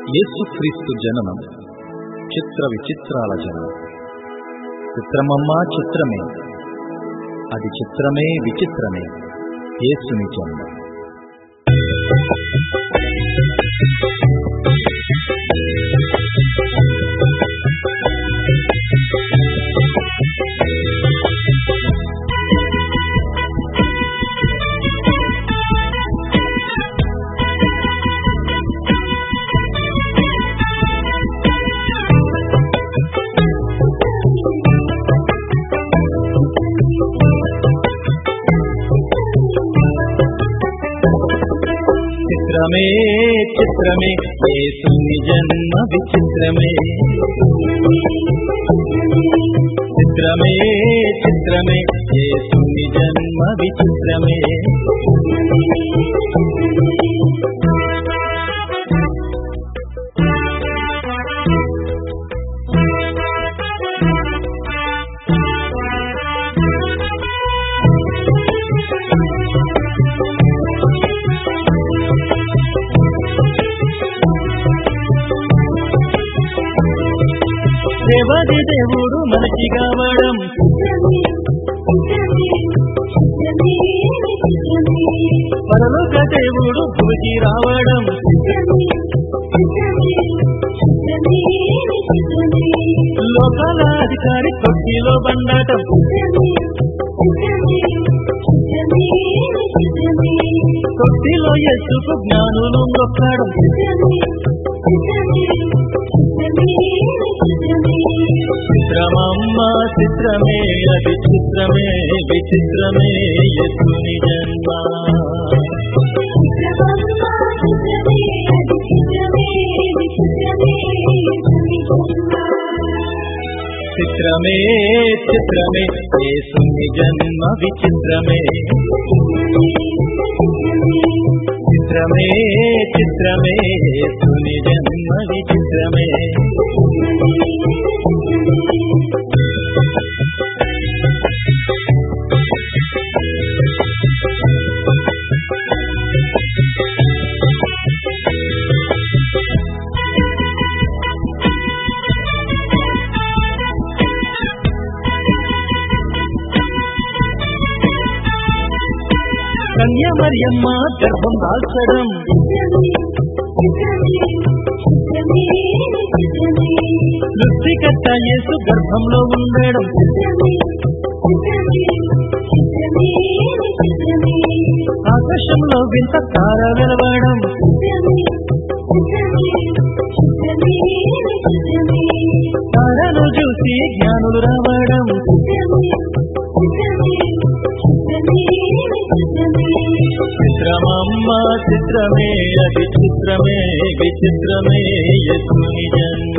యేసుక్రీస్తు జననం చిత్ర విచిత్రాల జననం చిత్రమమ్మా చిత్రమే అది చిత్రమే విచిత్రమే యేసుని జన్మ చిత్రమే చిత్రమే యేసుని జన్మ విచిత్రమే చిత్రమే చిత్రమే యేసుని జన్మ విచిత్రమే దేవాది దేవుడు మనకి కావడం పరలోక దేవుడు భూమికి రావడం లోకాల అధికారి కొట్టిలో బండాటం కొట్టిలో ఎత్తుకు జ్ఞానులు నొక్కడం చిత్రమమ్మ చిత్రమే అది చిత్రమే విచిత్రమే ఎత్తుని జన్మ చిత్రమే చిత్రమే యేసుని జన్మ విచిత్రమే చిత్రమే చిత్రమే యేసుని జన్మ విచిత్రమే కన్య మరియమ్మ గర్భం దాల్చడం సృష్టికర్త యేసు గర్భంలో ఉండడం ఆకాశంలో వింత తార వెలవడం తారను చూసి జ్ఞానులు రావడం చిత్రమమ్మ చిత్రమే అది చిత్రమే విచిత్రమే యశుని జన్మ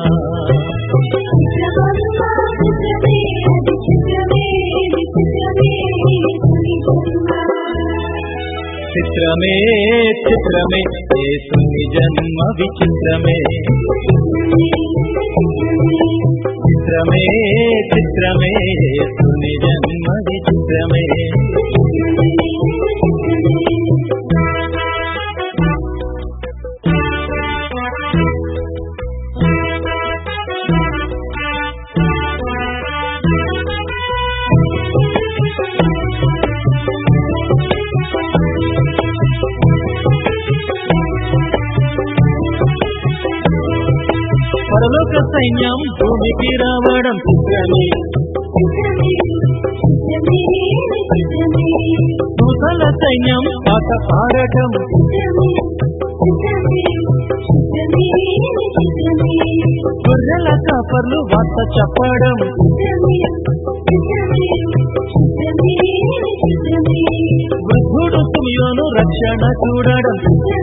చిత్రమే చిత్రమే యేసుని జన్మ విచిత్రమే చిత్రమే చిత్రమే యేసుని జన్మ విచిత్రమే పరలోక సైన్యం భూమికి రావడం చిత్రమే దూతల సైన్యం పాట పాడటం గొర్రెల కాపర్లు వార్త చెప్పడం వృద్ధుడు సుమియోను రక్షణ చూడడం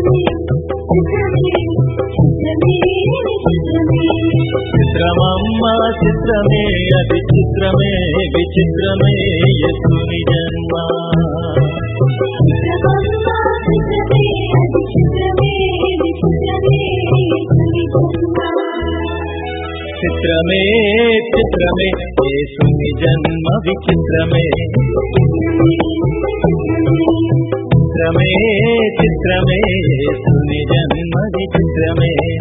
చిత్రమమ్మ చిత్రమే అది చిత్రమే విచిత్రమే యశుని జన్మ చిత్రమే చిత్రమే యేసుని జన్మ విచిత్రమే చిత్రమే చిత్రమే యేసుని జన్మ విచిత్రమే